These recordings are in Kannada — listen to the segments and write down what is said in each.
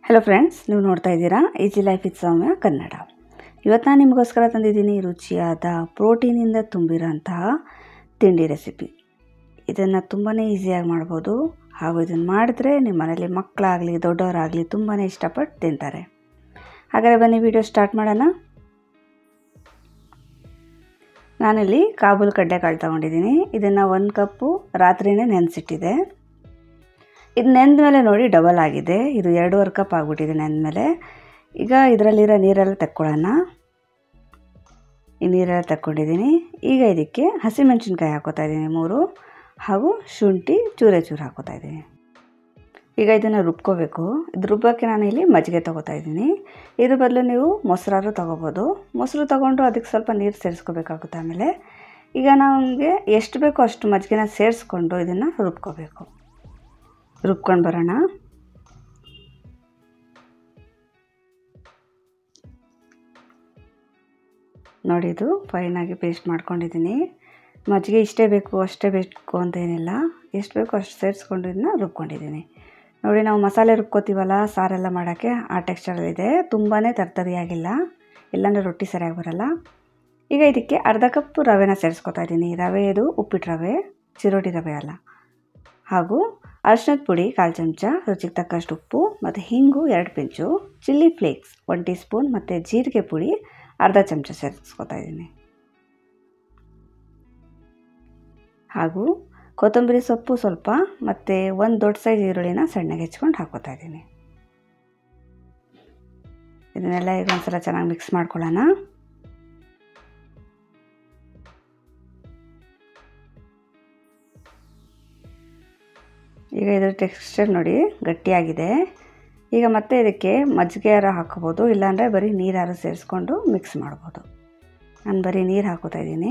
ಹಲೋ ಫ್ರೆಂಡ್ಸ್ ನೀವು ನೋಡ್ತಾ ಇದ್ದೀರಾ ಈಸಿ ಲೈಫ್ ಇತ್ ಸೌಮ್ಯ ಕನ್ನಡ ಇವತ್ತು ನಾನು ನಿಮಗೋಸ್ಕರ ತಂದಿದ್ದೀನಿ ರುಚಿಯಾದ ಪ್ರೋಟೀನಿಂದ ತುಂಬಿರೋಂತಹ ತಿಂಡಿ ರೆಸಿಪಿ ಇದನ್ನು ತುಂಬಾ ಈಸಿಯಾಗಿ ಮಾಡ್ಬೋದು ಹಾಗೂ ಇದನ್ನು ಮಾಡಿದ್ರೆ ನಿಮ್ಮ ಮನೇಲಿ ಮಕ್ಕಳಾಗಲಿ ದೊಡ್ಡವರಾಗಲಿ ತುಂಬಾ ಇಷ್ಟಪಟ್ಟು ತಿಂತಾರೆ ಹಾಗಾದರೆ ಬನ್ನಿ ವಿಡಿಯೋ ಸ್ಟಾರ್ಟ್ ಮಾಡೋಣ ನಾನಿಲ್ಲಿ ಕಾಬೂಲ್ ಕಡ್ಲೆಕಾಳು ತೊಗೊಂಡಿದ್ದೀನಿ ಇದನ್ನು ಒಂದು ಕಪ್ಪು ರಾತ್ರಿಯೇ ನೆನೆಸಿಟ್ಟಿದೆ ಇದು ನೆಂದ ಮೇಲೆ ನೋಡಿ ಡಬಲ್ ಆಗಿದೆ ಇದು ಎರಡೂವರೆ ಕಪ್ ಆಗಿಬಿಟ್ಟಿದೆ ನೆಂದ ಮೇಲೆ ಈಗ ಇದರಲ್ಲಿರೋ ನೀರೆಲ್ಲ ತಕ್ಕೊಳ್ಳೋಣ ಈ ನೀರೆಲ್ಲ ತಕ್ಕೊಂಡಿದ್ದೀನಿ ಈಗ ಇದಕ್ಕೆ ಹಸಿಮೆಣ್ಸಿನ್ಕಾಯಿ ಹಾಕೋತಾ ಇದ್ದೀನಿ ಮೂರು ಹಾಗೂ ಶುಂಠಿ ಚೂರೆ ಚೂರು ಹಾಕೋತಾ ಇದ್ದೀನಿ ಈಗ ಇದನ್ನು ರುಬ್ಕೋಬೇಕು ಇದು ರುಬ್ಬೋಕ್ಕೆ ನಾನು ಇಲ್ಲಿ ಮಜ್ಜಿಗೆ ತೊಗೋತಾ ಇದ್ದೀನಿ ಇದ್ರ ಬದಲು ನೀವು ಮೊಸರಾರು ತೊಗೋಬೋದು ಮೊಸರು ತೊಗೊಂಡು ಅದಕ್ಕೆ ಸ್ವಲ್ಪ ನೀರು ಸೇರಿಸ್ಕೋಬೇಕಾಗುತ್ತೆ ಆಮೇಲೆ ಈಗ ನಮಗೆ ಎಷ್ಟು ಬೇಕೋ ಅಷ್ಟು ಮಜ್ಜಿಗೆನ ಸೇರಿಸ್ಕೊಂಡು ಇದನ್ನು ರುಬ್ಕೋಬೇಕು ರುಬ್ಕೊಂಡು ಬರೋಣ ನೋಡಿ ಇದು ಫೈನಾಗಿ ಪೇಸ್ಟ್ ಮಾಡ್ಕೊಂಡಿದ್ದೀನಿ ಮಜ್ಜಿಗೆ ಇಷ್ಟೇ ಬೇಕು ಅಷ್ಟೇ ಬೇಕು ಅಂತ ಏನಿಲ್ಲ ಎಷ್ಟು ಬೇಕೋ ಅಷ್ಟು ಸೇರಿಸ್ಕೊಂಡು ಇದನ್ನ ರುಬ್ಕೊಂಡಿದ್ದೀನಿ ನೋಡಿ ನಾವು ಮಸಾಲೆ ರುಬ್ಕೋತೀವಲ್ಲ ಸಾರೆಲ್ಲ ಮಾಡೋಕ್ಕೆ ಆ ಟೆಕ್ಸ್ಚರಲ್ಲಿದೆ ತುಂಬಾ ತರ್ತರಿಯಾಗಿಲ್ಲ ಇಲ್ಲಾಂದರೆ ರೊಟ್ಟಿ ಸರಿಯಾಗಿ ಬರಲ್ಲ ಈಗ ಇದಕ್ಕೆ ಅರ್ಧ ಕಪ್ ರವೆನ ಸೇರಿಸ್ಕೊತಾ ಇದ್ದೀನಿ ರವೆ ಇದು ಉಪ್ಪಿಟ್ಟು ರವೆ ಚಿರೋಟಿ ರವೆ ಅಲ್ಲ ಹಾಗೂ ಅರ್ಶಿನದ ಪುಡಿ ಕಾಲು ಚಮಚ ರುಚಿಗೆ ತಕ್ಕಷ್ಟು ಉಪ್ಪು ಮತ್ತು ಹಿಂಗು ಎರಡು pinch chilli flakes one teaspoon ಮತ್ತು ಜೀರಿಗೆ ಪುಡಿ ಅರ್ಧ ಚಮಚ ಸೇರಿಸ್ಕೊತಾ ಇದ್ದೀನಿ ಹಾಗೂ ಕೊತ್ತಂಬರಿ ಸೊಪ್ಪು ಸ್ವಲ್ಪ ಮತ್ತು ಒಂದು ದೊಡ್ಡ ಸೈಜ್ ಈರುಳ್ಳಿನ ಸಣ್ಣಗೆ ಹೆಚ್ಕೊಂಡು ಹಾಕೋತಾ ಇದ್ದೀನಿ ಇದನ್ನೆಲ್ಲ ಈಗ ಒಂದ್ಸಲ ಚೆನ್ನಾಗಿ ಮಿಕ್ಸ್ ಮಾಡ್ಕೊಳ್ಳೋಣ ಈಗ ಇದ್ರ ಟೆಕ್ಸ್ಚರ್ ನೋಡಿ ಗಟ್ಟಿಯಾಗಿದೆ ಈಗ ಮತ್ತೆ ಇದಕ್ಕೆ ಮಜ್ಜಿಗೆ ಯಾರು ಹಾಕೋಬೋದು ಇಲ್ಲಾಂದರೆ ಬರೀ ನೀರಾರು ಸೇರಿಸ್ಕೊಂಡು ಮಿಕ್ಸ್ ಮಾಡ್ಬೋದು ನಾನು ಬರೀ ನೀರು ಹಾಕೋತಾ ಇದ್ದೀನಿ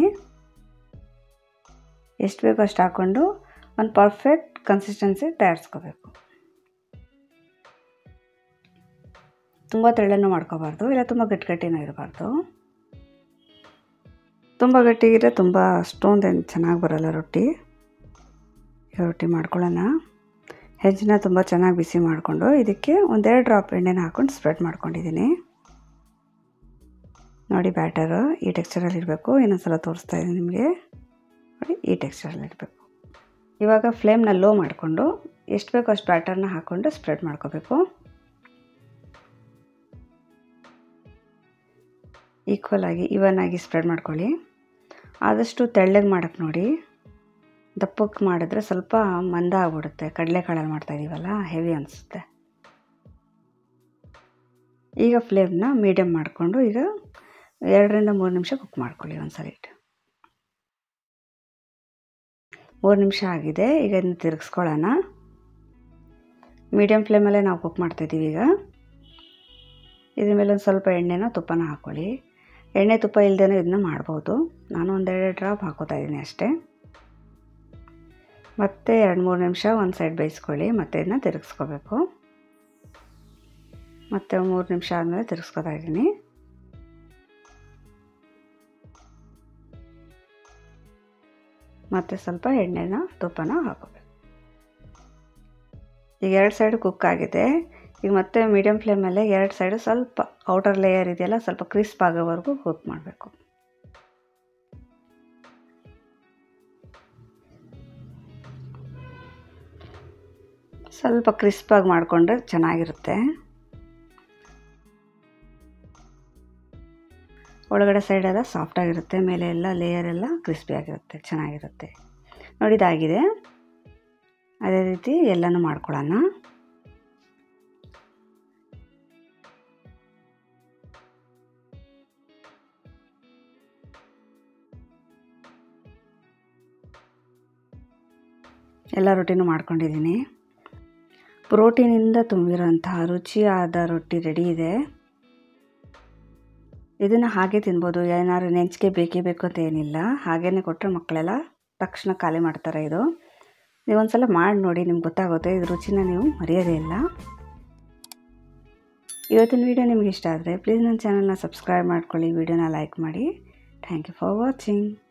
ಎಷ್ಟು ಬೇಕೋ ಅಷ್ಟು ಹಾಕ್ಕೊಂಡು ಒಂದು ಪರ್ಫೆಕ್ಟ್ ಕನ್ಸಿಸ್ಟೆನ್ಸಿ ತಯಾರಿಸ್ಕೋಬೇಕು ತುಂಬ ತೆಳ್ಳನೂ ಮಾಡ್ಕೋಬಾರ್ದು ಇಲ್ಲ ತುಂಬ ಗಟ್ಟಿ ಗಟ್ಟಿನೂ ಇರಬಾರ್ದು ತುಂಬ ಗಟ್ಟಿಗಿದ್ರೆ ತುಂಬ ಅಷ್ಟೊಂದೇನು ಚೆನ್ನಾಗಿ ಬರೋಲ್ಲ ರೊಟ್ಟಿ ಈಗ ರೊಟ್ಟಿ ಮಾಡ್ಕೊಳ್ಳೋಣ ಹೆಜ್ಜನ್ನ ತುಂಬ ಚೆನ್ನಾಗಿ ಬಿಸಿ ಮಾಡಿಕೊಂಡು ಇದಕ್ಕೆ ಒಂದೆರಡು ಡ್ರಾಪ್ ಎಣ್ಣೆನ ಹಾಕ್ಕೊಂಡು ಸ್ಪ್ರೆಡ್ ಮಾಡ್ಕೊಂಡಿದ್ದೀನಿ ನೋಡಿ ಬ್ಯಾಟರು ಈ ಟೆಕ್ಸ್ಚರಲ್ಲಿ ಇರಬೇಕು ಇನ್ನೊಂದ್ಸಲ ತೋರಿಸ್ತಾ ಇದ್ದೀನಿ ನಿಮಗೆ ನೋಡಿ ಈ ಟೆಕ್ಸ್ಚರಲ್ಲಿ ಇರಬೇಕು ಇವಾಗ ಫ್ಲೇಮ್ನ ಲೋ ಮಾಡಿಕೊಂಡು ಎಷ್ಟು ಬೇಕೋ ಅಷ್ಟು ಬ್ಯಾಟರ್ನ ಹಾಕ್ಕೊಂಡು ಸ್ಪ್ರೆಡ್ ಮಾಡ್ಕೋಬೇಕು ಈಕ್ವಲ್ ಆಗಿ ಇವನ್ ಆಗಿ ಸ್ಪ್ರೆಡ್ ಮಾಡ್ಕೊಳ್ಳಿ ಆದಷ್ಟು ತೆಳ್ಳಗೆ ಮಾಡೋಕ್ಕೆ ನೋಡಿ ದಪ್ಪಕ್ಕೆ ಮಾಡಿದ್ರೆ ಸ್ವಲ್ಪ ಮಂದ ಆಗ್ಬಿಡುತ್ತೆ ಕಡಲೆಕಾಳಲ್ಲಿ ಮಾಡ್ತಾಯಿದ್ದೀವಲ್ಲ ಹೆವಿ ಅನಿಸುತ್ತೆ ಈಗ ಫ್ಲೇಮ್ನ ಮೀಡಿಯಮ್ ಮಾಡಿಕೊಂಡು ಈಗ ಎರಡರಿಂದ ಮೂರು ನಿಮಿಷ ಕುಕ್ ಮಾಡ್ಕೊಳ್ಳಿ ಒಂದು ಸೈಡ್ ಮೂರು ನಿಮಿಷ ಆಗಿದೆ ಈಗ ಇದನ್ನ ತಿರುಗಿಸ್ಕೊಳ್ಳೋಣ ಮೀಡಿಯಮ್ ಫ್ಲೇಮಲ್ಲೇ ನಾವು ಕುಕ್ ಮಾಡ್ತಾಯಿದ್ದೀವಿ ಈಗ ಇದ್ರ ಮೇಲೆ ಒಂದು ಸ್ವಲ್ಪ ಎಣ್ಣೆನ ತುಪ್ಪನ ಹಾಕ್ಕೊಳ್ಳಿ ಎಣ್ಣೆ ತುಪ್ಪ ಇಲ್ಲದೇ ಇದನ್ನ ಮಾಡ್ಬೋದು ನಾನು ಒಂದೆರಡು ಡ್ರಾಪ್ ಹಾಕೋತಾ ಇದ್ದೀನಿ ಅಷ್ಟೇ ಮತ್ತೆ ಎರಡು ಮೂರು ನಿಮಿಷ ಒಂದು ಸೈಡ್ ಬೇಯಿಸ್ಕೊಳ್ಳಿ ಮತ್ತೆ ಇದನ್ನ ತಿರುಗಿಸ್ಕೋಬೇಕು ಮತ್ತೆ ಮೂರು ನಿಮಿಷ ಆದಮೇಲೆ ತಿರುಗಿಸ್ಕೊತಾ ಇದ್ದೀನಿ ಮತ್ತು ಸ್ವಲ್ಪ ಎಣ್ಣೆನ ತುಪ್ಪನ ಹಾಕೋಬೇಕು ಈಗ ಎರಡು ಸೈಡು ಕುಕ್ ಆಗಿದೆ ಈಗ ಮತ್ತೆ ಮೀಡಿಯಮ್ ಫ್ಲೇಮಲ್ಲೇ ಎರಡು ಸೈಡು ಸ್ವಲ್ಪ ಔಟರ್ ಲೇಯರ್ ಇದೆಯಲ್ಲ ಸ್ವಲ್ಪ ಕ್ರಿಸ್ಪ್ ಆಗೋವರೆಗೂ ಕುಕ್ ಮಾಡಬೇಕು ಸ್ವಲ್ಪ ಕ್ರಿಸ್ಪಾಗಿ ಮಾಡಿಕೊಂಡ್ರೆ ಚೆನ್ನಾಗಿರುತ್ತೆ ಒಳಗಡೆ ಸೈಡ್ ಎಲ್ಲ ಸಾಫ್ಟಾಗಿರುತ್ತೆ ಮೇಲೆ ಎಲ್ಲ ಲೇಯರ್ ಎಲ್ಲ ಕ್ರಿಸ್ಪಿಯಾಗಿರುತ್ತೆ ಚೆನ್ನಾಗಿರುತ್ತೆ ನೋಡಿ ಇದಾಗಿದೆ ಅದೇ ರೀತಿ ಎಲ್ಲನೂ ಮಾಡ್ಕೊಳ್ಳೋಣ ಎಲ್ಲ ರೊಟ್ಟಿನೂ ಮಾಡ್ಕೊಂಡಿದ್ದೀನಿ ಪ್ರೋಟೀನಿಂದ ತುಂಬಿರೋಂತಹ ರುಚಿಯಾದ ರೊಟ್ಟಿ ರೆಡಿ ಇದೆ ಇದನ್ನು ಹಾಗೆ ತಿನ್ಬೋದು ಏನಾದ್ರು ನೆಂಚಿಗೆ ಬೇಕೇ ಬೇಕು ಅಂತ ಏನಿಲ್ಲ ಹಾಗೇ ಕೊಟ್ಟರೆ ಮಕ್ಕಳೆಲ್ಲ ತಕ್ಷಣ ಖಾಲಿ ಮಾಡ್ತಾರೆ ಇದು ನೀವು ಒಂದು ಸಲ ಮಾಡಿ ನೋಡಿ ನಿಮ್ಗೆ ಗೊತ್ತಾಗುತ್ತೆ ಇದು ರುಚಿನ ನೀವು ಮರೆಯೋದೇ ಇಲ್ಲ ಇವತ್ತಿನ ವೀಡಿಯೋ ನಿಮ್ಗೆ ಇಷ್ಟ ಆದರೆ ಪ್ಲೀಸ್ ನನ್ನ ಚಾನಲ್ನ ಸಬ್ಸ್ಕ್ರೈಬ್ ಮಾಡ್ಕೊಳ್ಳಿ ವಿಡಿಯೋನ ಲೈಕ್ ಮಾಡಿ ಥ್ಯಾಂಕ್ ಯು ಫಾರ್ ವಾಚಿಂಗ್